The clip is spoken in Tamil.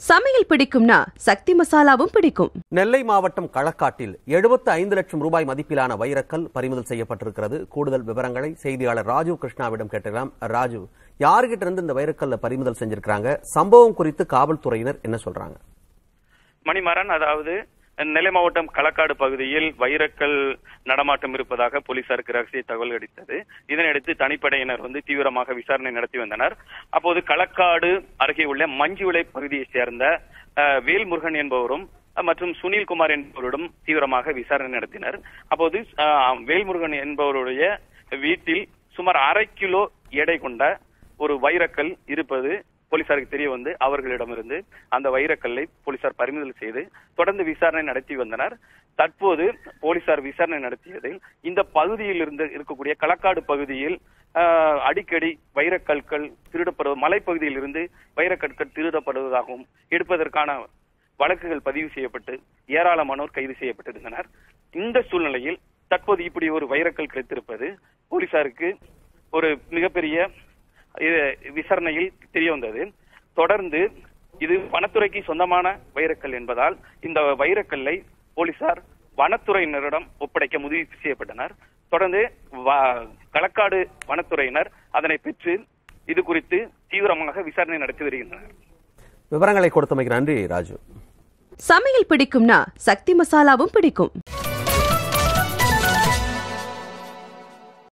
சமையல் பிடிக்கும்னா சக்தி மசாலாவும் பிடிக்கும் நெல்லை மாவட்டம் களக்காட்டில் 75 ஐந்து லட்சம் ரூபாய் மதிப்பிலான வைரக்கல் பறிமுதல் செய்யப்பட்டிருக்கிறது கூடுதல் விவரங்களை செய்தியாளர் ராஜு கிருஷ்ணாவிடம் கேட்டலாம் ராஜு யாருகிட்ட இருந்து இந்த வைரக்கல்ல பறிமுதல் செஞ்சிருக்காங்க சம்பவம் குறித்து காவல்துறையினர் என்ன சொல்றாங்க மணிமாறன் அதாவது நெல்லை மாவட்டம் களக்காடு பகுதியில் வைரக்கல் நடமாட்டம் இருப்பதாக போலீசாருக்கு ரகசிய தகவல் கிடைத்தது இதனையடுத்து தனிப்படையினர் வந்து தீவிரமாக விசாரணை நடத்தி வந்தனர் அப்போது களக்காடு அருகே உள்ள மஞ்சுவிளை பகுதியைச் சேர்ந்த அஹ், வேல்முருகன் என்பவரும் அஹ், மற்றும் சுனில்குமார் என்பவரிடம் தீவிரமாக விசாரணை நடத்தினர் அப்போது அஹ், வேல்முருகன் என்பவருடைய வீட்டில் சுமார் அரை கிலோ எடை கொண்ட ஒரு வைரக்கல் இருப்பது போலீசாருக்கு தெரிய வந்து அவர்களிடமிருந்து அந்த வைரக்கல்லை போலீசார் பறிமுதல் செய்து தொடர்ந்து விசாரணை நடத்தி வந்தனர் தற்போது போலீசார் விசாரணை நடத்தியதில் இந்த பகுதியில் இருந்து இருக்கக்கூடிய களக்காடு பகுதியில் ஆஹ், அடிக்கடி வைரக்கற்கள் திருடப்படுவது மலைப்பகுதியில் இருந்து வைரக்கற்கள் திருடப்படுவதாகவும் எடுப்பதற்கான வழக்குகள் பதிவு செய்யப்பட்டு ஏராளமானோர் கைது செய்யப்பட்டிருந்தனர் இந்த சூழ்நிலையில் தற்போது இப்படி ஒரு வைரக்கல் கிடைத்திருப்பது போலீசாருக்கு ஒரு மிகப்பெரிய இது விசாரணையில் தெரிய வந்தது தொடர்ந்து இது வனத்துறைக்கு சொந்தமான வைரக்கல் என்பதால் இந்த வைரக்கல்லை போலீசார் வனத்துறையினரிடம் ஒப்படைக்க முடிவு செய்யப்பட்டனர் தொடர்ந்து வ- களக்காடு வனத்துறையினர் அதனை பெற்று இது குறித்து தீவிரமாக விசாரணை நடத்தி வருகின்றனர் விவரங்களை கொடுத்தமைக்கு நன்றி ராஜு சமையல் பிடிக்கும்னா சக்தி மசாலாவும் பிடிக்கும்